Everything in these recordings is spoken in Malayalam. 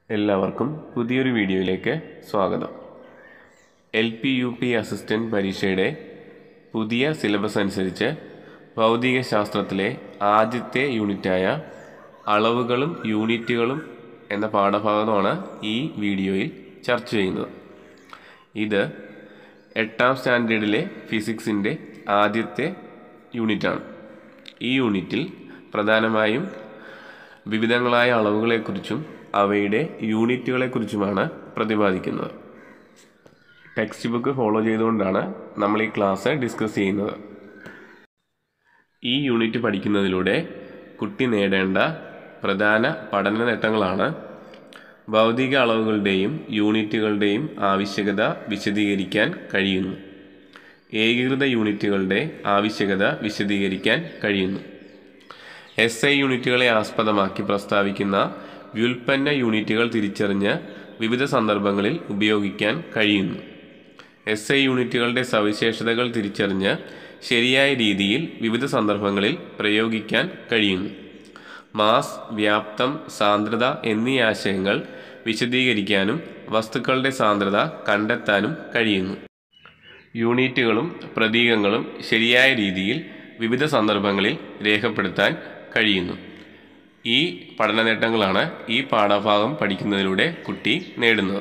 എല്ലാവർക്കും പുതിയൊരു വീഡിയോയിലേക്ക് സ്വാഗതം L P U P assistant പരീക്ഷയുടെ പുതിയ സിലബസ് അനുസരിച്ച് ഭൗതിക ശാസ്ത്രത്തിലെ ആദ്യത്തെ യൂണിറ്റായ അളവുകളും യൂണിറ്റുകളും എന്ന പാഠഭാഗമാണ് ഈ വീഡിയോയിൽ ചർച്ച ചെയ്യുന്നത് ഇത് എട്ടാം സ്റ്റാൻഡേർഡിലെ ഫിസിക്സിൻ്റെ ആദ്യത്തെ യൂണിറ്റാണ് ഈ യൂണിറ്റിൽ പ്രധാനമായും വിവിധങ്ങളായ അളവുകളെക്കുറിച്ചും അവയുടെ യൂണിറ്റുകളെക്കുറിച്ചുമാണ് പ്രതിപാദിക്കുന്നത് ടെക്സ്റ്റ് ബുക്ക് ഫോളോ ചെയ്തുകൊണ്ടാണ് നമ്മൾ ഈ ക്ലാസ് ഡിസ്കസ് ചെയ്യുന്നത് ഈ യൂണിറ്റ് പഠിക്കുന്നതിലൂടെ കുട്ടി നേടേണ്ട പ്രധാന പഠന നേട്ടങ്ങളാണ് ഭൗതിക അളവുകളുടെയും യൂണിറ്റുകളുടെയും ആവശ്യകത വിശദീകരിക്കാൻ കഴിയുന്നു ഏകീകൃത യൂണിറ്റുകളുടെ ആവശ്യകത വിശദീകരിക്കാൻ കഴിയുന്നു എസ് ഐ യൂണിറ്റുകളെ ആസ്പദമാക്കി പ്രസ്താവിക്കുന്ന വ്യുൽപ്പന്ന യൂണിറ്റുകൾ തിരിച്ചറിഞ്ഞ് വിവിധ സന്ദർഭങ്ങളിൽ ഉപയോഗിക്കാൻ കഴിയുന്നു എസ് ഐ യൂണിറ്റുകളുടെ സവിശേഷതകൾ തിരിച്ചറിഞ്ഞ് ശരിയായ രീതിയിൽ വിവിധ സന്ദർഭങ്ങളിൽ പ്രയോഗിക്കാൻ കഴിയുന്നു മാസ് വ്യാപ്തം സാന്ദ്രത എന്നീ ആശയങ്ങൾ വിശദീകരിക്കാനും വസ്തുക്കളുടെ സാന്ദ്രത കണ്ടെത്താനും കഴിയുന്നു യൂണിറ്റുകളും പ്രതീകങ്ങളും ശരിയായ രീതിയിൽ വിവിധ സന്ദർഭങ്ങളിൽ രേഖപ്പെടുത്താൻ കഴിയുന്നു ഈ പഠന നേട്ടങ്ങളാണ് ഈ പാഠഭാഗം പഠിക്കുന്നതിലൂടെ കുട്ടി നേടുന്നത്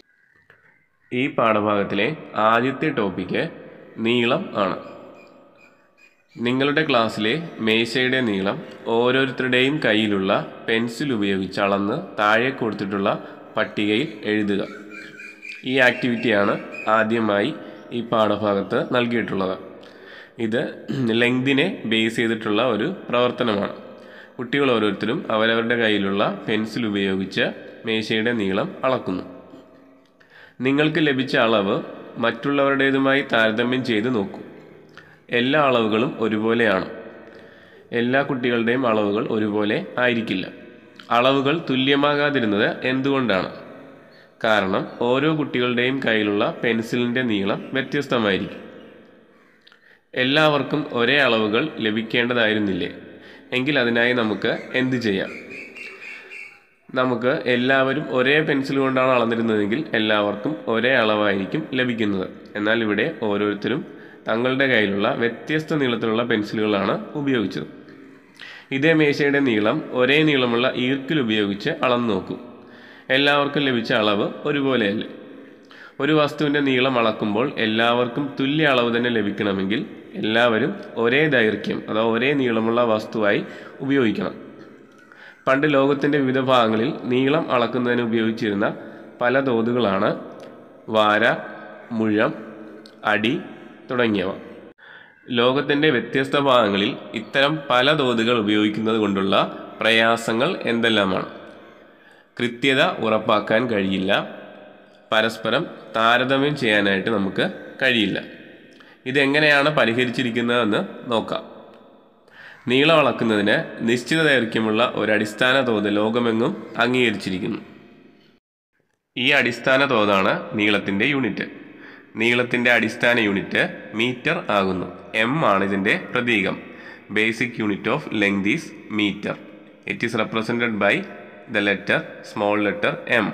ഈ പാഠഭാഗത്തിലെ ആദ്യത്തെ ടോപ്പിക്ക് നീളം ആണ് നിങ്ങളുടെ ക്ലാസ്സിലെ മേശയുടെ നീളം ഓരോരുത്തരുടെയും കയ്യിലുള്ള പെൻസിൽ ഉപയോഗിച്ച് അളന്ന് താഴെ കൊടുത്തിട്ടുള്ള പട്ടികയിൽ എഴുതുക ഈ ആക്ടിവിറ്റിയാണ് ആദ്യമായി ഈ പാഠഭാഗത്ത് നൽകിയിട്ടുള്ളത് ഇത് ലെങ്തിനെ ബേസ് ചെയ്തിട്ടുള്ള ഒരു പ്രവർത്തനമാണ് കുട്ടികൾ ഓരോരുത്തരും അവരവരുടെ കയ്യിലുള്ള പെൻസിൽ ഉപയോഗിച്ച് മേശയുടെ നീളം അളക്കുന്നു നിങ്ങൾക്ക് ലഭിച്ച അളവ് മറ്റുള്ളവരുടേതുമായി താരതമ്യം ചെയ്ത് നോക്കൂ എല്ലാ അളവുകളും ഒരുപോലെയാണ് എല്ലാ കുട്ടികളുടെയും അളവുകൾ ഒരുപോലെ ആയിരിക്കില്ല അളവുകൾ തുല്യമാകാതിരുന്നത് എന്തുകൊണ്ടാണ് കാരണം ഓരോ കുട്ടികളുടെയും കയ്യിലുള്ള പെൻസിലിൻ്റെ നീളം വ്യത്യസ്തമായിരിക്കും എല്ലാവർക്കും ഒരേ അളവുകൾ ലഭിക്കേണ്ടതായിരുന്നില്ലേ എങ്കിൽ അതിനായി നമുക്ക് എന്ത് ചെയ്യാം നമുക്ക് എല്ലാവരും ഒരേ പെൻസിൽ കൊണ്ടാണ് അളന്നിരുന്നതെങ്കിൽ എല്ലാവർക്കും ഒരേ അളവായിരിക്കും ലഭിക്കുന്നത് എന്നാൽ ഇവിടെ ഓരോരുത്തരും തങ്ങളുടെ കയ്യിലുള്ള വ്യത്യസ്ത നീളത്തിലുള്ള പെൻസിലുകളാണ് ഉപയോഗിച്ചത് ഇതേ മേശയുടെ നീളം ഒരേ നീളമുള്ള ഈർക്കിൽ ഉപയോഗിച്ച് അളന്നു നോക്കൂ എല്ലാവർക്കും ലഭിച്ച അളവ് ഒരുപോലെയല്ലേ ഒരു വസ്തുവിൻ്റെ നീളം അളക്കുമ്പോൾ എല്ലാവർക്കും തുല്യ അളവ് തന്നെ ലഭിക്കണമെങ്കിൽ എല്ലാവരും ഒരേ ദൈർഘ്യം അഥവാ ഒരേ നീളമുള്ള വസ്തുവായി ഉപയോഗിക്കണം പണ്ട് ലോകത്തിൻ്റെ വിവിധ ഭാഗങ്ങളിൽ നീളം അളക്കുന്നതിന് ഉപയോഗിച്ചിരുന്ന പല തോതുകളാണ് വാര മുഴം അടി തുടങ്ങിയവ ലോകത്തിൻ്റെ വ്യത്യസ്ത ഭാഗങ്ങളിൽ ഇത്തരം പല തോതുകൾ ഉപയോഗിക്കുന്നത് കൊണ്ടുള്ള പ്രയാസങ്ങൾ എന്തെല്ലാമാണ് കൃത്യത ഉറപ്പാക്കാൻ കഴിയില്ല പരസ്പരം താരതമ്യം ചെയ്യാനായിട്ട് നമുക്ക് കഴിയില്ല ഇതെങ്ങനെയാണ് പരിഹരിച്ചിരിക്കുന്നതെന്ന് നോക്കാം നീളം അളക്കുന്നതിന് നിശ്ചിത ദൈർഘ്യമുള്ള ഒരു അടിസ്ഥാന തോത് ലോകമെങ്ങും അംഗീകരിച്ചിരിക്കുന്നു ഈ അടിസ്ഥാന തോതാണ് നീളത്തിൻ്റെ യൂണിറ്റ് നീളത്തിൻ്റെ അടിസ്ഥാന യൂണിറ്റ് മീറ്റർ ആകുന്നു എം ആണ് ഇതിൻ്റെ പ്രതീകം basic unit of length is metre it is represented by the letter small letter M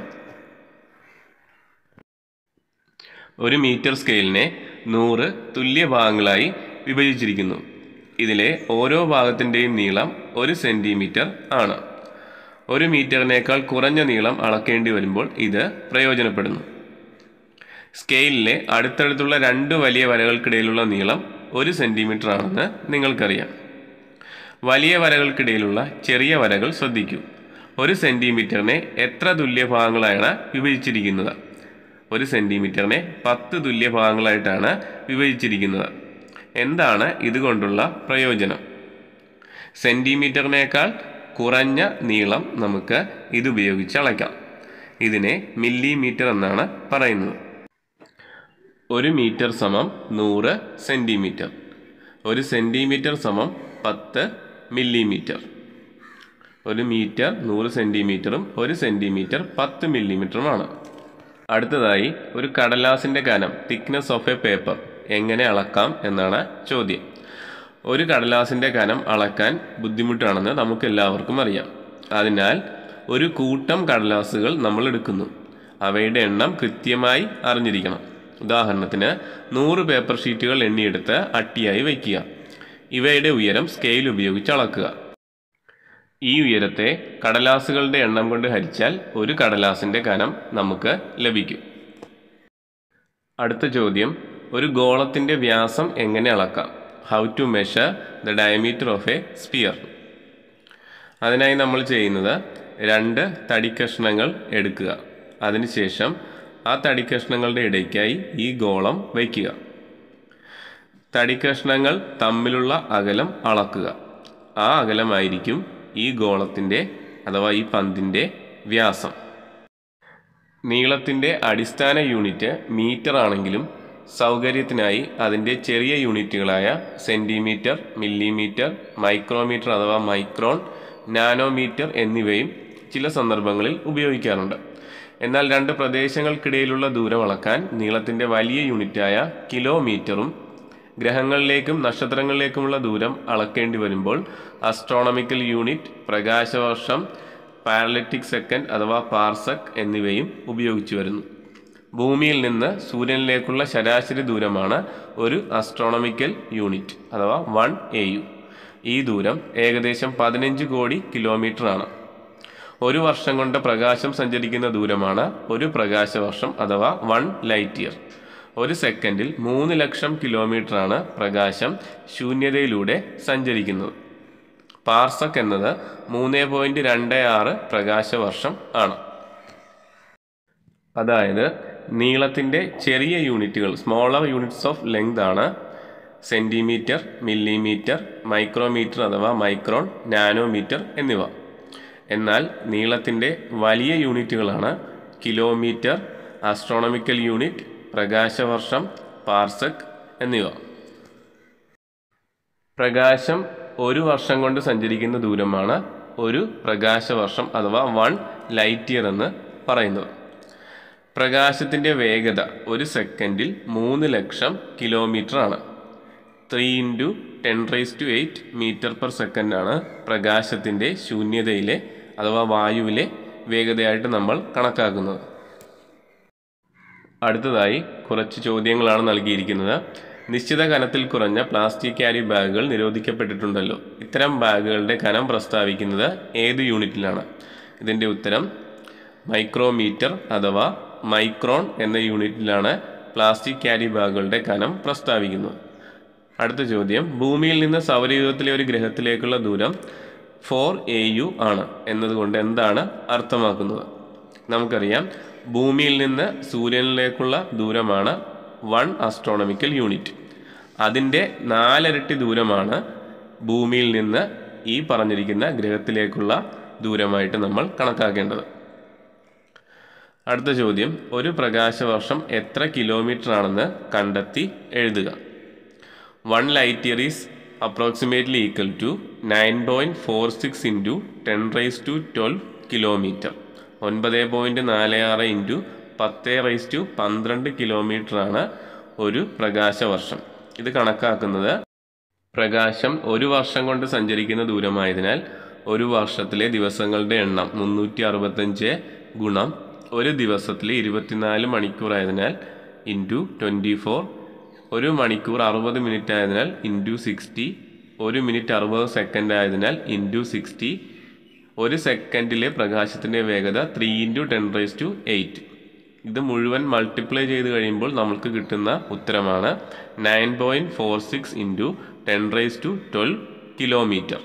ഒരു മീറ്റർ സ്കെയിലിനെ നൂറ് തുല്യ ഭാഗങ്ങളായി വിഭജിച്ചിരിക്കുന്നു ഇതിലെ ഓരോ ഭാഗത്തിൻ്റെയും നീളം ഒരു സെൻറ്റിമീറ്റർ ആണ് ഒരു മീറ്ററിനേക്കാൾ കുറഞ്ഞ നീളം അളക്കേണ്ടി വരുമ്പോൾ ഇത് പ്രയോജനപ്പെടുന്നു സ്കെയിലിലെ അടുത്തടുത്തുള്ള രണ്ട് വലിയ വരകൾക്കിടയിലുള്ള നീളം ഒരു സെൻറ്റിമീറ്റർ ആണെന്ന് നിങ്ങൾക്കറിയാം വലിയ വരകൾക്കിടയിലുള്ള ചെറിയ വരകൾ ശ്രദ്ധിക്കൂ ഒരു സെൻറ്റിമീറ്ററിനെ എത്ര തുല്യ ഭാഗങ്ങളാണ് വിഭജിച്ചിരിക്കുന്നത് ഒരു സെൻറ്റിമീറ്ററിനെ പത്ത് തുല്യ ഭാഗങ്ങളായിട്ടാണ് വിഭജിച്ചിരിക്കുന്നത് എന്താണ് ഇതുകൊണ്ടുള്ള പ്രയോജനം സെൻറ്റിമീറ്ററിനേക്കാൾ കുറഞ്ഞ നീളം നമുക്ക് ഇതുപയോഗിച്ച് അളയ്ക്കാം ഇതിനെ മില്ലിമീറ്റർ എന്നാണ് പറയുന്നത് ഒരു മീറ്റർ സമം നൂറ് സെൻറ്റിമീറ്റർ ഒരു സെൻറ്റിമീറ്റർ സമം പത്ത് മില്ലിമീറ്റർ ഒരു മീറ്റർ നൂറ് സെൻറ്റിമീറ്ററും ഒരു സെൻറ്റിമീറ്റർ പത്ത് മില്ലിമീറ്ററുമാണ് അടുത്തതായി ഒരു കടലാസിൻ്റെ കനം തിക്നെസ് ഓഫ് എ പേപ്പർ എങ്ങനെ അളക്കാം എന്നാണ് ചോദ്യം ഒരു കടലാസിൻ്റെ കനം അളക്കാൻ ബുദ്ധിമുട്ടാണെന്ന് നമുക്ക് എല്ലാവർക്കും അറിയാം അതിനാൽ ഒരു കൂട്ടം കടലാസുകൾ നമ്മൾ എടുക്കുന്നു അവയുടെ എണ്ണം കൃത്യമായി അറിഞ്ഞിരിക്കണം ഉദാഹരണത്തിന് നൂറ് പേപ്പർ ഷീറ്റുകൾ എണ്ണിയെടുത്ത് അട്ടിയായി വയ്ക്കുക ഇവയുടെ ഉയരം സ്കെയിൽ ഉപയോഗിച്ച് അളക്കുക ഈ ഉയരത്തെ കടലാസുകളുടെ എണ്ണം കൊണ്ട് ഹരിച്ചാൽ ഒരു കടലാസിൻ്റെ കനം നമുക്ക് ലഭിക്കും അടുത്ത ചോദ്യം ഒരു ഗോളത്തിൻ്റെ വ്യാസം എങ്ങനെ അളക്കാം how to measure the diameter of a sphere അതിനായി നമ്മൾ ചെയ്യുന്നത് രണ്ട് തടിക്കഷ്ണങ്ങൾ എടുക്കുക അതിനുശേഷം ആ തടിക്കഷ്ണങ്ങളുടെ ഇടയ്ക്കായി ഈ ഗോളം വയ്ക്കുക തടിക്കഷ്ണങ്ങൾ തമ്മിലുള്ള അകലം അളക്കുക ആ അകലമായിരിക്കും ഈ ഗോളത്തിൻ്റെ അഥവാ ഈ പന്തിൻ്റെ വ്യാസം നീളത്തിൻ്റെ അടിസ്ഥാന യൂണിറ്റ് മീറ്റർ ആണെങ്കിലും സൗകര്യത്തിനായി അതിൻ്റെ ചെറിയ യൂണിറ്റുകളായ സെൻറ്റിമീറ്റർ മില്ലിമീറ്റർ മൈക്രോമീറ്റർ അഥവാ മൈക്രോൺ നാനോമീറ്റർ എന്നിവയും ചില സന്ദർഭങ്ങളിൽ ഉപയോഗിക്കാറുണ്ട് എന്നാൽ രണ്ട് പ്രദേശങ്ങൾക്കിടയിലുള്ള ദൂരം അളക്കാൻ നീളത്തിൻ്റെ വലിയ യൂണിറ്റായ കിലോമീറ്ററും ഗ്രഹങ്ങളിലേക്കും നക്ഷത്രങ്ങളിലേക്കുമുള്ള ദൂരം അളക്കേണ്ടി വരുമ്പോൾ അസ്ട്രോണമിക്കൽ യൂണിറ്റ് പ്രകാശവർഷം പാരലറ്റിക് സെക്കൻഡ് അഥവാ പാർസക് എന്നിവയും ഉപയോഗിച്ചു വരുന്നു ഭൂമിയിൽ നിന്ന് സൂര്യനിലേക്കുള്ള ശരാശരി ദൂരമാണ് ഒരു അസ്ട്രോണമിക്കൽ യൂണിറ്റ് അഥവാ വൺ എ യു ഈ ദൂരം ഏകദേശം പതിനഞ്ച് കോടി കിലോമീറ്റർ ആണ് ഒരു വർഷം കൊണ്ട് പ്രകാശം സഞ്ചരിക്കുന്ന ദൂരമാണ് ഒരു പ്രകാശവർഷം അഥവാ വൺ ലൈറ്റ് ഇയർ ഒരു സെക്കൻഡിൽ മൂന്ന് ലക്ഷം കിലോമീറ്ററാണ് പ്രകാശം ശൂന്യതയിലൂടെ സഞ്ചരിക്കുന്നത് പാർസക് എന്നത് മൂന്ന് പോയിന്റ് രണ്ട് ആറ് പ്രകാശവർഷം ആണ് അതായത് നീളത്തിൻ്റെ ചെറിയ യൂണിറ്റുകൾ സ്മോളർ യൂണിറ്റ്സ് ഓഫ് ലെങ്ത് ആണ് സെൻറ്റിമീറ്റർ മില്ലിമീറ്റർ മൈക്രോമീറ്റർ അഥവാ മൈക്രോൺ നാനോമീറ്റർ എന്നിവ എന്നാൽ നീളത്തിൻ്റെ വലിയ യൂണിറ്റുകളാണ് കിലോമീറ്റർ ആസ്ട്രോണമിക്കൽ യൂണിറ്റ് പ്രകാശവർഷം പാർസക് എന്നിവ പ്രകാശം ഒരു വർഷം കൊണ്ട് സഞ്ചരിക്കുന്ന ദൂരമാണ് ഒരു പ്രകാശവർഷം അഥവാ വൺ ലൈറ്റ് ഇയർ എന്ന് പറയുന്നത് പ്രകാശത്തിൻ്റെ വേഗത ഒരു സെക്കൻഡിൽ മൂന്ന് ലക്ഷം കിലോമീറ്റർ ആണ് three into ten raise to eight metre per സെക്കൻഡാണ് പ്രകാശത്തിൻ്റെ ശൂന്യതയിലെ അഥവാ വായുവിലെ വേഗതയായിട്ട് നമ്മൾ കണക്കാക്കുന്നത് അടുത്തതായി കുറച്ച് ചോദ്യങ്ങളാണ് നൽകിയിരിക്കുന്നത് നിശ്ചിത കനത്തിൽ കുറഞ്ഞ പ്ലാസ്റ്റിക് ക്യാരി ബാഗുകൾ നിരോധിക്കപ്പെട്ടിട്ടുണ്ടല്ലോ ഇത്തരം ബാഗുകളുടെ കനം പ്രസ്താവിക്കുന്നത് ഏത് യൂണിറ്റിലാണ് ഇതിൻ്റെ ഉത്തരം മൈക്രോമീറ്റർ അഥവാ മൈക്രോൺ എന്ന യൂണിറ്റിലാണ് പ്ലാസ്റ്റിക് ക്യാരി ബാഗുകളുടെ കനം പ്രസ്താവിക്കുന്നത് അടുത്ത ചോദ്യം ഭൂമിയിൽ നിന്ന് സൗരയൂഥത്തിലെ ഒരു ഗ്രഹത്തിലേക്കുള്ള ദൂരം ഫോർ എ യു ആണ് എന്നതുകൊണ്ട് എന്താണ് അർത്ഥമാക്കുന്നത് നമുക്കറിയാം ഭൂമിയിൽ നിന്ന് സൂര്യനിലേക്കുള്ള ദൂരമാണ് വൺ ആസ്ട്രോണമിക്കൽ യൂണിറ്റ് അതിൻ്റെ നാലരട്ടി ദൂരമാണ് ഭൂമിയിൽ നിന്ന് ഈ പറഞ്ഞിരിക്കുന്ന ഗ്രഹത്തിലേക്കുള്ള ദൂരമായിട്ട് നമ്മൾ കണക്കാക്കേണ്ടത് അടുത്ത ചോദ്യം ഒരു പ്രകാശവർഷം എത്ര കിലോമീറ്റർ ആണെന്ന് കണ്ടെത്തി എഴുതുക one light year is approximately equal to nine point four six into ten raise to twelve kilometre ഒൻപത് പോയിൻറ്റ് നാല് ആറ് ഇൻറ്റു പത്ത് റൈസ് ടു പന്ത്രണ്ട് കിലോമീറ്ററാണ് ഒരു പ്രകാശവർഷം ഇത് കണക്കാക്കുന്നത് പ്രകാശം ഒരു വർഷം കൊണ്ട് സഞ്ചരിക്കുന്ന ദൂരമായതിനാൽ ഒരു വർഷത്തിലെ ദിവസങ്ങളുടെ എണ്ണം മുന്നൂറ്റി അറുപത്തഞ്ച് ഗുണം ഒരു ദിവസത്തിലെ ഇരുപത്തിനാല് മണിക്കൂറായതിനാൽ ഇൻറ്റു ട്വൻറ്റി ഫോർ ഒരു മണിക്കൂർ അറുപത് മിനിറ്റ് ആയതിനാൽ ഇൻറ്റു സിക്സ്റ്റി ഒരു മിനിറ്റ് അറുപത് സെക്കൻഡ് ആയതിനാൽ ഇൻറ്റു സിക്സ്റ്റി ഒരു സെക്കൻഡിലെ പ്രകാശത്തിൻ്റെ വേഗത three into ten raise to eight ഇത് മുഴുവൻ മൾട്ടിപ്ലൈ ചെയ്ത് കഴിയുമ്പോൾ നമുക്ക് കിട്ടുന്ന ഉത്തരമാണ് nine point four six into ten raise to twelve kilometre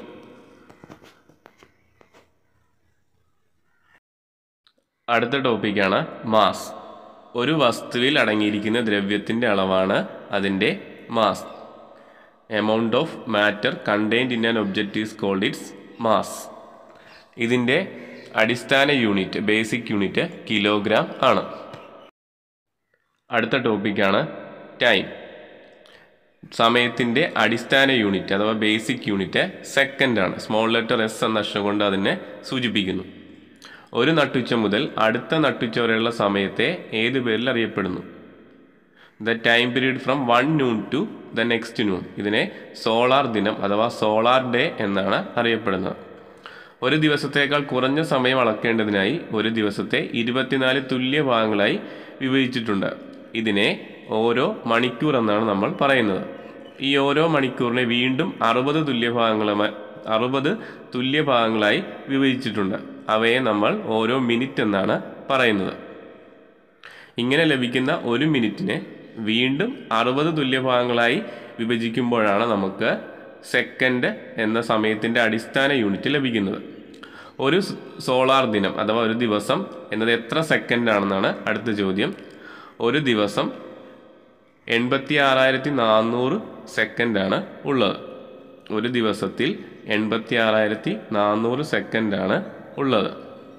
അടുത്ത ടോപ്പിക്കാണ് മാസ് ഒരു വസ്തുവിൽ അടങ്ങിയിരിക്കുന്ന ദ്രവ്യത്തിൻ്റെ അളവാണ് അതിൻ്റെ mass amount of matter contained in an object is called its mass ഇതിൻ്റെ അടിസ്ഥാന യൂണിറ്റ് ബേസിക് യൂണിറ്റ് കിലോഗ്രാം ആണ് അടുത്ത ടോപ്പിക്കാണ് ടൈം സമയത്തിൻ്റെ അടിസ്ഥാന യൂണിറ്റ് അഥവാ ബേസിക് യൂണിറ്റ് സെക്കൻഡ് ആണ് സ്മോൾ ലെറ്റർ എസ് എന്ന അക്ഷരം കൊണ്ട് അതിനെ സൂചിപ്പിക്കുന്നു ഒരു നട്ടുച്ച മുതൽ അടുത്ത നട്ടുച്ച വരെയുള്ള സമയത്തെ ഏത് പേരിൽ അറിയപ്പെടുന്നു the time period from one noon to the next noon ഇതിനെ സോളാർ ദിനം അഥവാ സോളാർ ഡേ എന്നാണ് അറിയപ്പെടുന്നത് ഒരു ദിവസത്തേക്കാൾ കുറഞ്ഞ സമയം അളക്കേണ്ടതിനായി ഒരു ദിവസത്തെ ഇരുപത്തിനാല് തുല്യ ഭാഗങ്ങളായി വിഭജിച്ചിട്ടുണ്ട് ഇതിനെ ഓരോ മണിക്കൂർ എന്നാണ് നമ്മൾ പറയുന്നത് ഈ ഓരോ മണിക്കൂറിനെ വീണ്ടും അറുപത് തുല്യ ഭാഗങ്ങളുമായി അറുപത് തുല്യ ഭാഗങ്ങളായി വിഭജിച്ചിട്ടുണ്ട് അവയെ നമ്മൾ ഓരോ മിനിറ്റ് എന്നാണ് പറയുന്നത് ഇങ്ങനെ ലഭിക്കുന്ന ഒരു മിനിറ്റിനെ വീണ്ടും അറുപത് തുല്യ ഭാഗങ്ങളായി വിഭജിക്കുമ്പോഴാണ് നമുക്ക് സെക്കൻഡ് എന്ന സമയത്തിൻ്റെ അടിസ്ഥാന യൂണിറ്റ് ലഭിക്കുന്നത് ഒരു സ് സോളാർ ദിനം അഥവാ ഒരു ദിവസം എന്നത് എത്ര സെക്കൻഡ് ആണെന്നാണ് അടുത്ത ചോദ്യം ഒരു ദിവസം എൺപത്തി ആറായിരത്തി നാനൂറ് സെക്കൻഡാണ് ഉള്ളത് ഒരു ദിവസത്തിൽ എൺപത്തി ആറായിരത്തി നാനൂറ് സെക്കൻഡാണ് ഉള്ളത്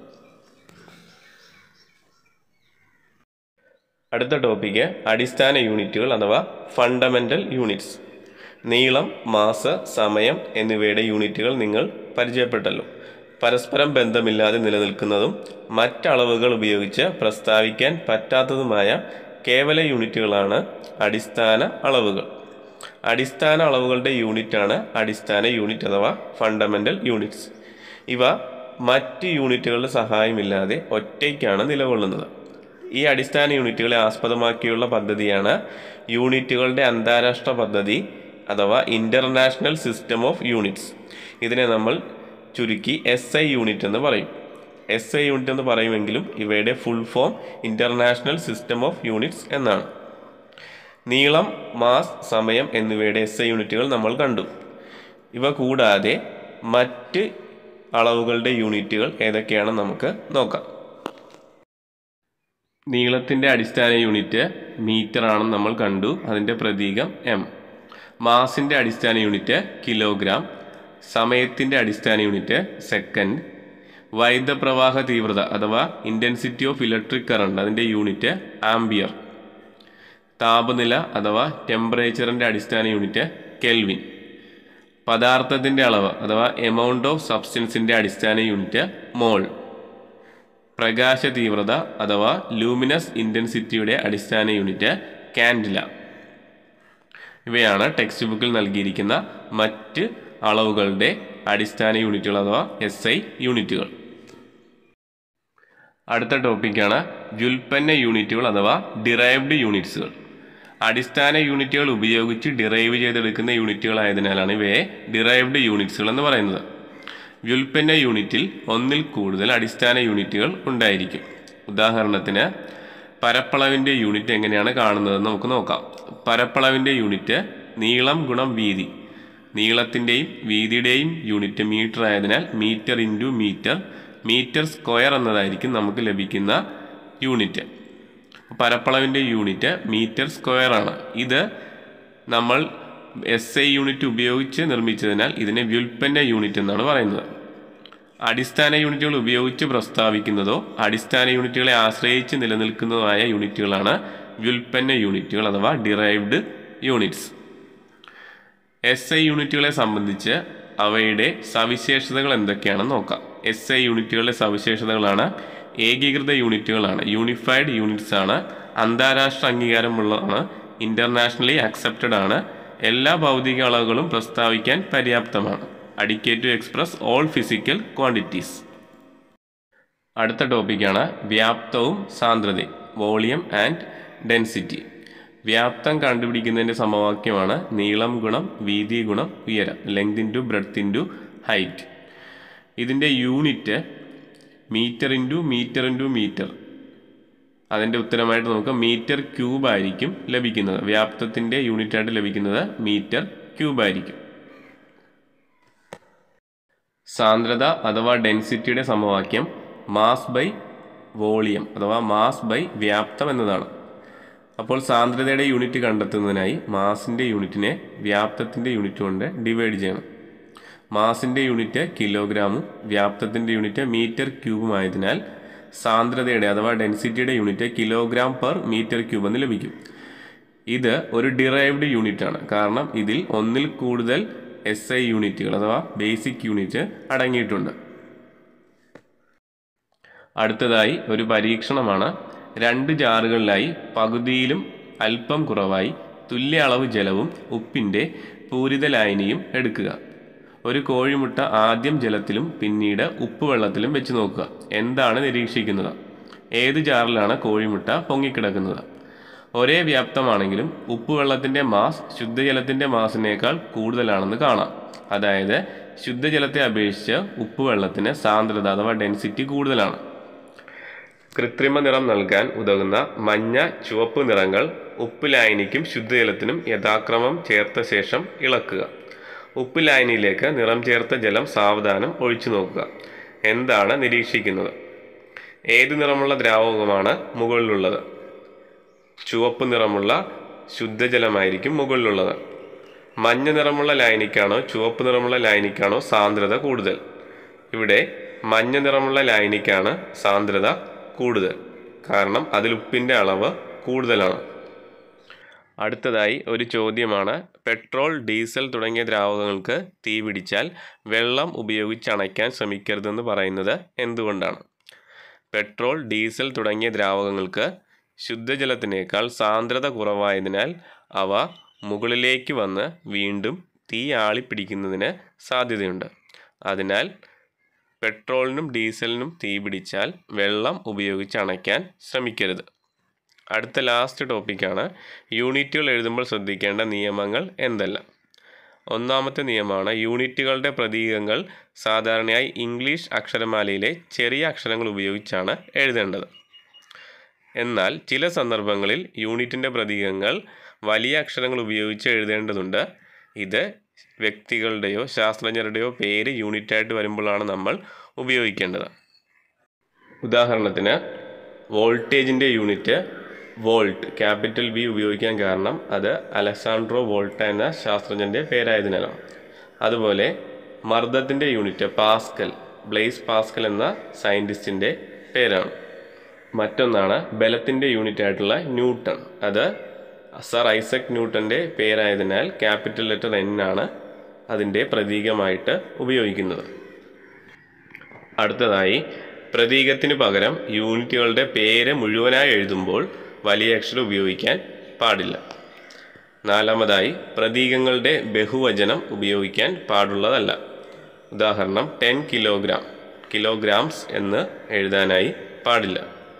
അടുത്ത ടോപ്പിക്ക് അടിസ്ഥാന യൂണിറ്റുകൾ അഥവാ ഫണ്ടമെൻ്റൽ യൂണിറ്റ്സ് നീളം മാസ സമയം എന്നിവയുടെ യൂണിറ്റുകൾ നിങ്ങൾ പരിചയപ്പെട്ടല്ലോ പരസ്പരം ബന്ധമില്ലാതെ നിലനിൽക്കുന്നതും മറ്റളവുകൾ ഉപയോഗിച്ച് പ്രസ്താവിക്കാൻ പറ്റാത്തതുമായ കേവല യൂണിറ്റുകളാണ് അടിസ്ഥാന അളവുകൾ അടിസ്ഥാന അളവുകളുടെ യൂണിറ്റാണ് അടിസ്ഥാന യൂണിറ്റ് അഥവാ ഫണ്ടമെൻ്റൽ യൂണിറ്റ്സ് ഇവ മറ്റ് യൂണിറ്റുകളുടെ സഹായമില്ലാതെ ഒറ്റയ്ക്കാണ് നിലകൊള്ളുന്നത് ഈ അടിസ്ഥാന യൂണിറ്റുകളെ ആസ്പദമാക്കിയുള്ള പദ്ധതിയാണ് യൂണിറ്റുകളുടെ അന്താരാഷ്ട്ര പദ്ധതി അഥവാ ഇൻ്റർനാഷണൽ സിസ്റ്റം ഓഫ് യൂണിറ്റ്സ് ഇതിനെ നമ്മൾ ചുരുക്കി എസ് ഐ യൂണിറ്റ് എന്ന് പറയും എസ് ഐ യൂണിറ്റ് എന്ന് പറയുമെങ്കിലും ഇവയുടെ full form international system of units എന്നാണ് നീളം മാസ് സമയം എന്നിവയുടെ എസ് ഐ യൂണിറ്റുകൾ നമ്മൾ കണ്ടു ഇവ കൂടാതെ മറ്റ് അളവുകളുടെ യൂണിറ്റുകൾ ഏതൊക്കെയാണെന്ന് നമുക്ക് നോക്കാം നീളത്തിൻ്റെ അടിസ്ഥാന യൂണിറ്റ് മീറ്റർ ആണെന്ന് നമ്മൾ കണ്ടു അതിൻ്റെ പ്രതീകം എം മാസിൻ്റെ അടിസ്ഥാന യൂണിറ്റ് കിലോഗ്രാം സമയത്തിൻ്റെ അടിസ്ഥാന യൂണിറ്റ് സെക്കൻഡ് വൈദ്യുതപ്രവാഹ തീവ്രത അഥവാ ഇൻറ്റൻസിറ്റി ഓഫ് ഇലക്ട്രിക് കറണ്ട് അതിൻ്റെ യൂണിറ്റ് ആംബിയർ താപനില അഥവാ ടെമ്പറേച്ചറിൻ്റെ അടിസ്ഥാന യൂണിറ്റ് കെൽവിൻ പദാർത്ഥത്തിൻ്റെ അളവ് അഥവാ എമൗണ്ട് ഓഫ് സബ്സ്റ്റൻസിൻ്റെ അടിസ്ഥാന യൂണിറ്റ് മോൾ പ്രകാശ തീവ്രത അഥവാ ലൂമിനസ് ഇൻറ്റൻസിറ്റിയുടെ അടിസ്ഥാന യൂണിറ്റ് കാൻഡില ഇവയാണ് ടെക്സ്റ്റ് ബുക്കിൽ നൽകിയിരിക്കുന്ന മറ്റ് അളവുകളുടെ അടിസ്ഥാന യൂണിറ്റുകൾ അഥവാ എസ് ഐ യൂണിറ്റുകൾ അടുത്ത ടോപ്പിക്കാണ് വ്യുൽപ്പന്ന യൂണിറ്റുകൾ അഥവാ ഡിറൈവ്ഡ് യൂണിറ്റ്സുകൾ അടിസ്ഥാന യൂണിറ്റുകൾ ഉപയോഗിച്ച് ഡിറൈവ് ചെയ്തെടുക്കുന്ന യൂണിറ്റുകളായതിനാലാണ് ഇവയെ ഡിറൈവ്ഡ് യൂണിറ്റ്സുകൾ എന്ന് പറയുന്നത് വ്യുൽപ്പന്ന യൂണിറ്റിൽ ഒന്നിൽ കൂടുതൽ അടിസ്ഥാന യൂണിറ്റുകൾ ഉണ്ടായിരിക്കും ഉദാഹരണത്തിന് പരപ്പളവിൻ്റെ യൂണിറ്റ് എങ്ങനെയാണ് കാണുന്നതെന്ന് നമുക്ക് നോക്കാം പരപ്പളവിൻ്റെ യൂണിറ്റ് നീളം ഗുണം വീതി നീളത്തിൻ്റെയും വീതിയുടെയും യൂണിറ്റ് മീറ്റർ ആയതിനാൽ metre into metre metre square എന്നതായിരിക്കും നമുക്ക് ലഭിക്കുന്ന യൂണിറ്റ് പരപ്പളവിൻ്റെ യൂണിറ്റ് മീറ്റർ സ്ക്വയർ ആണ് ഇത് നമ്മൾ എസ് ഐ യൂണിറ്റ് ഉപയോഗിച്ച് നിർമ്മിച്ചതിനാൽ ഇതിനെ വ്യുൽപ്പന്ന യൂണിറ്റ് എന്നാണ് പറയുന്നത് അടിസ്ഥാന യൂണിറ്റുകൾ ഉപയോഗിച്ച് പ്രസ്താവിക്കുന്നതോ അടിസ്ഥാന യൂണിറ്റുകളെ ആശ്രയിച്ച് നിലനിൽക്കുന്നതുമായ യൂണിറ്റുകളാണ് വ്യുൽപ്പന്ന യൂണിറ്റുകൾ അഥവാ ഡിറൈവ്ഡ് യൂണിറ്റ്സ് എസ് ഐ യൂണിറ്റുകളെ സംബന്ധിച്ച് അവയുടെ സവിശേഷതകൾ എന്തൊക്കെയാണെന്ന് നോക്കാം എസ് ഐ യൂണിറ്റുകളുടെ സവിശേഷതകളാണ് ഏകീകൃത യൂണിറ്റുകളാണ് യൂണിഫൈഡ് യൂണിറ്റ്സ് ആണ് അന്താരാഷ്ട്ര അംഗീകാരമുള്ളതാണ് ഇൻ്റർനാഷണലി അക്സെപ്റ്റഡ് ആണ് എല്ലാ ഭൗതിക അളവുകളും പ്രസ്താവിക്കാൻ പര്യാപ്തമാണ് adequate to express all physical quantities അടുത്ത ടോപ്പിക്കാണ് വ്യാപ്തവും സാന്ദ്രതയും വോളിയം ആൻഡ് ഡെൻസിറ്റി വ്യാപ്തം കണ്ടുപിടിക്കുന്നതിൻ്റെ സമവാക്യമാണ് നീളം ഗുണം വീതി ഗുണം ഉയരം length into breadth into height ഇതിൻ്റെ unit metre into metre into metre അതിൻ്റെ ഉത്തരമായിട്ട് നമുക്ക് മീറ്റർ ക്യൂബ് ആയിരിക്കും ലഭിക്കുന്നത് വ്യാപ്തത്തിൻ്റെ യൂണിറ്റായിട്ട് ലഭിക്കുന്നത് മീറ്റർ ക്യൂബ് ആയിരിക്കും സാന്ദ്രത അഥവാ ഡെൻസിറ്റിയുടെ സമവാക്യം മാസ് ബൈ വോളിയം അഥവാ മാസ് ബൈ വ്യാപ്തം എന്നതാണ് അപ്പോൾ സാന്ദ്രതയുടെ യൂണിറ്റ് കണ്ടെത്തുന്നതിനായി മാസിൻ്റെ യൂണിറ്റിനെ വ്യാപ്തത്തിൻ്റെ യൂണിറ്റ് കൊണ്ട് ഡിവൈഡ് ചെയ്യണം മാസിൻ്റെ യൂണിറ്റ് കിലോഗ്രാമും വ്യാപ്തത്തിൻ്റെ യൂണിറ്റ് മീറ്റർ ക്യൂബും ആയതിനാൽ സാന്ദ്രതയുടെ അഥവാ ഡെൻസിറ്റിയുടെ unit kilogram per metre cube എന്ന് ലഭിക്കും ഇത് ഒരു ഡിറൈവ്ഡ് യൂണിറ്റ് ആണ് കാരണം ഇതിൽ ഒന്നിൽ കൂടുതൽ എസ് ഐ യൂണിറ്റുകൾ അഥവാ ബേസിക് യൂണിറ്റ് അടങ്ങിയിട്ടുണ്ട് അടുത്തതായി ഒരു പരീക്ഷണമാണ് രണ്ട് ജാറുകളിലായി പകുതിയിലും അല്പം കുറവായി തുല്യ അളവ് ജലവും ഉപ്പിൻ്റെ പൂരിത ലായനിയും എടുക്കുക ഒരു കോഴിമുട്ട ആദ്യം ജലത്തിലും പിന്നീട് ഉപ്പുവെള്ളത്തിലും വെച്ച് നോക്കുക എന്താണ് നിരീക്ഷിക്കുന്നത് ഏത് ജാറിലാണ് കോഴിമുട്ട പൊങ്ങിക്കിടക്കുന്നത് ഒരേ വ്യാപ്തമാണെങ്കിലും ഉപ്പുവെള്ളത്തിൻ്റെ മാസ് ശുദ്ധജലത്തിൻ്റെ മാസിനേക്കാൾ കൂടുതലാണെന്ന് കാണാം അതായത് ശുദ്ധജലത്തെ അപേക്ഷിച്ച് ഉപ്പുവെള്ളത്തിന് സാന്ദ്രത അഥവാ ഡെൻസിറ്റി കൂടുതലാണ് കൃത്രിമ നിറം നൽകാൻ ഉതകുന്ന മഞ്ഞ ചുവപ്പ് നിറങ്ങൾ ഉപ്പ് ലായനിക്കും ശുദ്ധജലത്തിനും യഥാക്രമം ചേർത്ത ശേഷം ഇളക്കുക ഉപ്പ് ലായനിയിലേക്ക് നിറം ചേർത്ത ജലം സാവധാനം ഒഴിച്ചു നോക്കുക എന്താണ് നിരീക്ഷിക്കുന്നത് ഏത് നിറമുള്ള ദ്രാവകമാണ് മുകളിലുള്ളത് ചുവപ്പ് നിറമുള്ള ശുദ്ധജലമായിരിക്കും മുകളിലുള്ളത് മഞ്ഞ നിറമുള്ള ലായനിക്കാണോ ചുവപ്പ് നിറമുള്ള ലായനിക്കാണോ സാന്ദ്രത കൂടുതൽ ഇവിടെ മഞ്ഞ നിറമുള്ള ലായനിക്കാണ് സാന്ദ്രത കൂടുതൽ കാരണം അതിൽ ഉപ്പിൻ്റെ അളവ് കൂടുതലാണ് അടുത്തതായി ഒരു ചോദ്യമാണ് പെട്രോൾ ഡീസൽ തുടങ്ങിയ ദ്രാവകങ്ങൾക്ക് തീ പിടിച്ചാൽ വെള്ളം ഉപയോഗിച്ച് അണയ്ക്കാൻ ശ്രമിക്കരുതെന്ന് പറയുന്നത് എന്തുകൊണ്ടാണ് പെട്രോൾ ഡീസൽ തുടങ്ങിയ ദ്രാവകങ്ങൾക്ക് ശുദ്ധജലത്തിനേക്കാൾ സാന്ദ്രത കുറവായതിനാൽ അവ മുകളിലേക്ക് വന്ന് വീണ്ടും തീ ആളിപ്പിടിക്കുന്നതിന് സാധ്യതയുണ്ട് അതിനാൽ പെട്രോളിനും ഡീസലിനും തീ പിടിച്ചാൽ വെള്ളം ഉപയോഗിച്ച് അണയ്ക്കാൻ ശ്രമിക്കരുത് അടുത്ത ലാസ്റ്റ് ടോപ്പിക്കാണ് യൂണിറ്റുകൾ എഴുതുമ്പോൾ ശ്രദ്ധിക്കേണ്ട നിയമങ്ങൾ എന്തെല്ലാം ഒന്നാമത്തെ നിയമമാണ് യൂണിറ്റുകളുടെ പ്രതീകങ്ങൾ സാധാരണയായി ഇംഗ്ലീഷ് അക്ഷരമാലയിലെ ചെറിയ അക്ഷരങ്ങൾ ഉപയോഗിച്ചാണ് എഴുതേണ്ടത് എന്നാൽ ചില സന്ദർഭങ്ങളിൽ യൂണിറ്റിൻ്റെ പ്രതീകങ്ങൾ വലിയ അക്ഷരങ്ങൾ ഉപയോഗിച്ച് എഴുതേണ്ടതുണ്ട് ഇത് വ്യക്തികളുടെയോ ശാസ്ത്രജ്ഞരുടെയോ പേര് യൂണിറ്റായിട്ട് വരുമ്പോഴാണ് നമ്മൾ ഉപയോഗിക്കേണ്ടത് ഉദാഹരണത്തിന് വോൾട്ടേജിൻ്റെ യൂണിറ്റ് വോൾട്ട് ക്യാപിറ്റൽ വി ഉപയോഗിക്കാൻ കാരണം അത് അലക്സാൻഡ്രോ വോൾട്ട എന്ന ശാസ്ത്രജ്ഞൻ്റെ പേരായതിനാലാണ് അതുപോലെ മർദ്ദത്തിൻ്റെ യൂണിറ്റ് പാസ്കൽ ബ്ലേസ് പാസ്കൽ എന്ന സയൻറ്റിസ്റ്റിൻ്റെ പേരാണ് മറ്റൊന്നാണ് ബലത്തിൻ്റെ യൂണിറ്റ് ആയിട്ടുള്ള ന്യൂട്ടൺ അത് സർ ഐസക് ന്യൂട്ടൻ്റെ പേരായതിനാൽ ക്യാപിറ്റൽ ലെറ്റർ എൻ ആണ് അതിൻ്റെ പ്രതീകമായിട്ട് ഉപയോഗിക്കുന്നത് അടുത്തതായി പ്രതീകത്തിന് പകരം യൂണിറ്റുകളുടെ പേര് മുഴുവനായി എഴുതുമ്പോൾ വലിയ അക്ഷരം ഉപയോഗിക്കാൻ പാടില്ല നാലാമതായി പ്രതീകങ്ങളുടെ ബഹുവചനം ഉപയോഗിക്കാൻ പാടുള്ളതല്ല ഉദാഹരണം ടെൻ കിലോഗ്രാം കിലോഗ്രാംസ് എന്ന് എഴുതാനായി പാടില്ല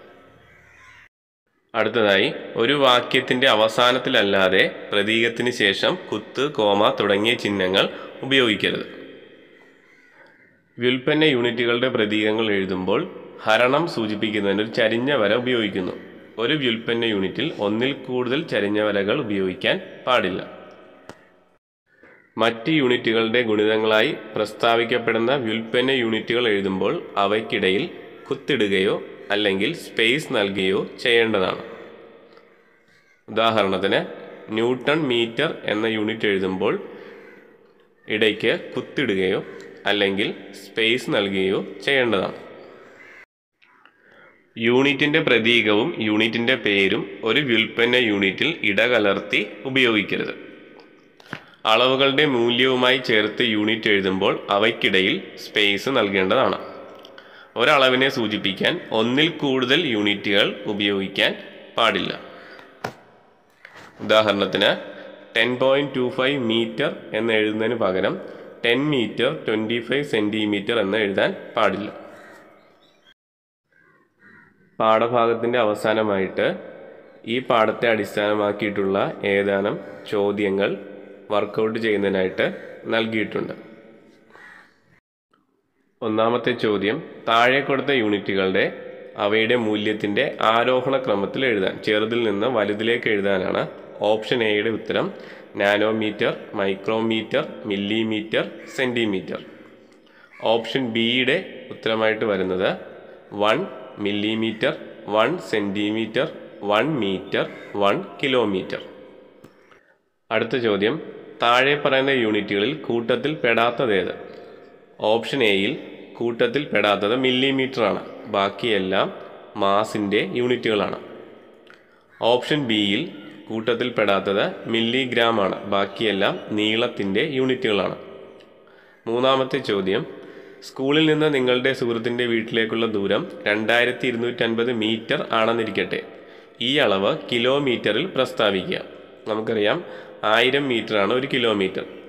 അടുത്തതായി ഒരു വാക്യത്തിൻ്റെ അവസാനത്തിലല്ലാതെ പ്രതീകത്തിന് ശേഷം കുത്ത് കോമ തുടങ്ങിയ ചിഹ്നങ്ങൾ ഉപയോഗിക്കരുത് വ്യുൽപ്പന്ന യൂണിറ്റുകളുടെ പ്രതീകങ്ങൾ എഴുതുമ്പോൾ ഹരണം സൂചിപ്പിക്കുന്നതിന് ഒരു ചരിഞ്ഞ വര ഉപയോഗിക്കുന്നു ഒരു വ്യുൽപ്പന്ന യൂണിറ്റിൽ ഒന്നിൽ കൂടുതൽ ചരിഞ്ഞ വരകൾ ഉപയോഗിക്കാൻ പാടില്ല മറ്റ് യൂണിറ്റുകളുടെ ഗുണിതങ്ങളായി പ്രസ്താവിക്കപ്പെടുന്ന വ്യുൽപ്പന്ന യൂണിറ്റുകൾ എഴുതുമ്പോൾ അവയ്ക്കിടയിൽ കുത്തിടുകയോ അല്ലെങ്കിൽ സ്പേസ് നൽകുകയോ ചെയ്യേണ്ടതാണ് ഉദാഹരണത്തിന് ന്യൂട്ടൺ മീറ്റർ എന്ന യൂണിറ്റ് എഴുതുമ്പോൾ ഇടയ്ക്ക് കുത്തിടുകയോ അല്ലെങ്കിൽ സ്പേസ് നൽകുകയോ ചെയ്യേണ്ടതാണ് യൂണിറ്റിൻ്റെ പ്രതീകവും യൂണിറ്റിൻ്റെ പേരും ഒരു വ്യുൽപ്പന്ന യൂണിറ്റിൽ ഇടകലർത്തി ഉപയോഗിക്കരുത് അളവുകളുടെ മൂല്യവുമായി ചേർത്ത് യൂണിറ്റ് എഴുതുമ്പോൾ അവയ്ക്കിടയിൽ സ്പേസ് നൽകേണ്ടതാണ് ഒരളവിനെ സൂചിപ്പിക്കാൻ ഒന്നിൽ കൂടുതൽ യൂണിറ്റുകൾ ഉപയോഗിക്കാൻ പാടില്ല ഉദാഹരണത്തിന് ten point two five metre എന്ന് എഴുതുന്നതിന് പകരം ten metre twenty five centimetre എന്ന് എഴുതാൻ പാടില്ല പാഠഭാഗത്തിൻ്റെ അവസാനമായിട്ട് ഈ പാഠത്തെ അടിസ്ഥാനമാക്കിയിട്ടുള്ള ഏതാനും ചോദ്യങ്ങൾ വർക്കൗട്ട് ചെയ്യുന്നതിനായിട്ട് നൽകിയിട്ടുണ്ട് ഒന്നാമത്തെ ചോദ്യം താഴെ കൊടുത്ത യൂണിറ്റുകളുടെ അവയുടെ മൂല്യത്തിൻ്റെ ആരോഹണ ക്രമത്തിൽ എഴുതാൻ ചെറുതിൽ നിന്ന് വലുതിലേക്ക് എഴുതാനാണ് ഓപ്ഷൻ എയുടെ ഉത്തരം nanometre micrometre millimetre centimetre option ബിയുടെ ഉത്തരമായിട്ട് വരുന്നത് one millimetre one centimetre one metre one kilometre അടുത്ത ചോദ്യം താഴെ പറയുന്ന യൂണിറ്റുകളിൽ കൂട്ടത്തിൽ പെടാത്തതേത് ഓപ്ഷൻ എയിൽ കൂട്ടത്തിൽ പെടാത്തത് മില്ലിമീറ്റർ ആണ് ബാക്കിയെല്ലാം മാസിൻ്റെ യൂണിറ്റുകളാണ് ഓപ്ഷൻ ബിയിൽ കൂട്ടത്തിൽ പെടാത്തത് മില്ലിഗ്രാം ആണ് ബാക്കിയെല്ലാം നീളത്തിൻ്റെ യൂണിറ്റുകളാണ് മൂന്നാമത്തെ ചോദ്യം സ്കൂളിൽ നിന്ന് നിങ്ങളുടെ സുഹൃത്തിൻ്റെ വീട്ടിലേക്കുള്ള ദൂരം രണ്ടായിരത്തി ഇരുന്നൂറ്റൻപത് മീറ്റർ ആണെന്നിരിക്കട്ടെ ഈ അളവ് കിലോമീറ്ററിൽ പ്രസ്താവിക്കുക നമുക്കറിയാം ആയിരം മീറ്ററാണ് ഒരു കിലോമീറ്റർ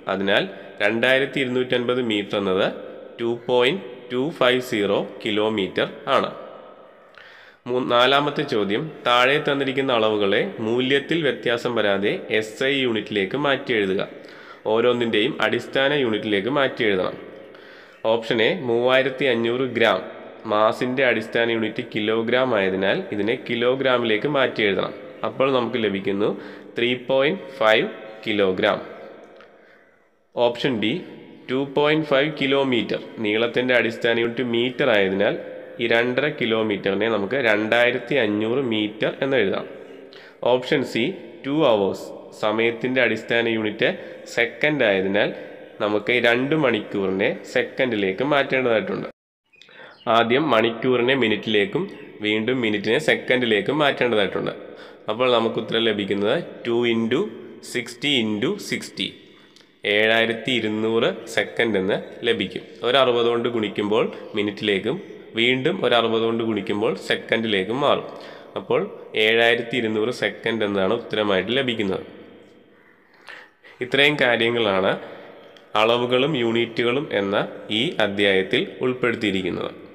അതിനാൽ രണ്ടായിരത്തി ഇരുന്നൂറ്റൻപത് മീറ്റർ എന്നത് two point two five zero kilometre ആണ് മൂ- നാലാമത്തെ ചോദ്യം താഴെ തന്നിരിക്കുന്ന അളവുകളെ മൂല്യത്തിൽ വ്യത്യാസം വരാതെ എസ് ഐ യൂണിറ്റിലേക്ക് മാറ്റി എഴുതുക ഓരോന്നിൻ്റെയും അടിസ്ഥാന യൂണിറ്റിലേക്ക് മാറ്റി എഴുതണം ഓപ്ഷൻ എ മൂവായിരത്തി അഞ്ഞൂറ് ഗ്രാം മാസിൻ്റെ അടിസ്ഥാന യൂണിറ്റ് കിലോഗ്രാം ആയതിനാൽ ഇതിനെ കിലോഗ്രാമിലേക്ക് മാറ്റി എഴുതണം അപ്പോൾ നമുക്ക് ലഭിക്കുന്നു three point five kilogram option B two point five kilometre നീളത്തിൻ്റെ അടിസ്ഥാന യൂണിറ്റ് മീറ്റർ ആയതിനാൽ ഈ രണ്ടര കിലോമീറ്ററിനെ നമുക്ക് രണ്ടായിരത്തി അഞ്ഞൂറ് മീറ്റർ എന്ന് എഴുതാം ഓപ്ഷൻ സി ടു അവേഴ്സ് സമയത്തിൻ്റെ അടിസ്ഥാന യൂണിറ്റ് സെക്കൻഡ് ആയതിനാൽ നമുക്ക് ഈ രണ്ട് മണിക്കൂറിനെ സെക്കൻഡിലേക്ക് മാറ്റേണ്ടതായിട്ടുണ്ട് ആദ്യം മണിക്കൂറിനെ മിനിറ്റിലേക്കും വീണ്ടും മിനിറ്റിനെ സെക്കൻഡിലേക്കും മാറ്റേണ്ടതായിട്ടുണ്ട് അപ്പോൾ നമുക്ക് ഉത്തരം ലഭിക്കുന്നത് two into sixty into sixty ഏഴായിരത്തി ഇരുന്നൂറ് സെക്കൻഡ് എന്ന് ലഭിക്കും ഒരു അറുപത് കൊണ്ട് ഗുണിക്കുമ്പോൾ മിനിറ്റിലേക്കും വീണ്ടും ഒരു അറുപത് കൊണ്ട് ഗുണിക്കുമ്പോൾ സെക്കൻഡിലേക്കും മാറും അപ്പോൾ ഏഴായിരത്തി ഇരുന്നൂറ് സെക്കൻഡ് എന്നാണ് ഉത്തരമായിട്ട് ലഭിക്കുന്നത് ഇത്രയും കാര്യങ്ങളാണ് അളവുകളും യൂണിറ്റുകളും എന്ന ഈ അധ്യായത്തിൽ ഉൾപ്പെടുത്തിയിരിക്കുന്നത്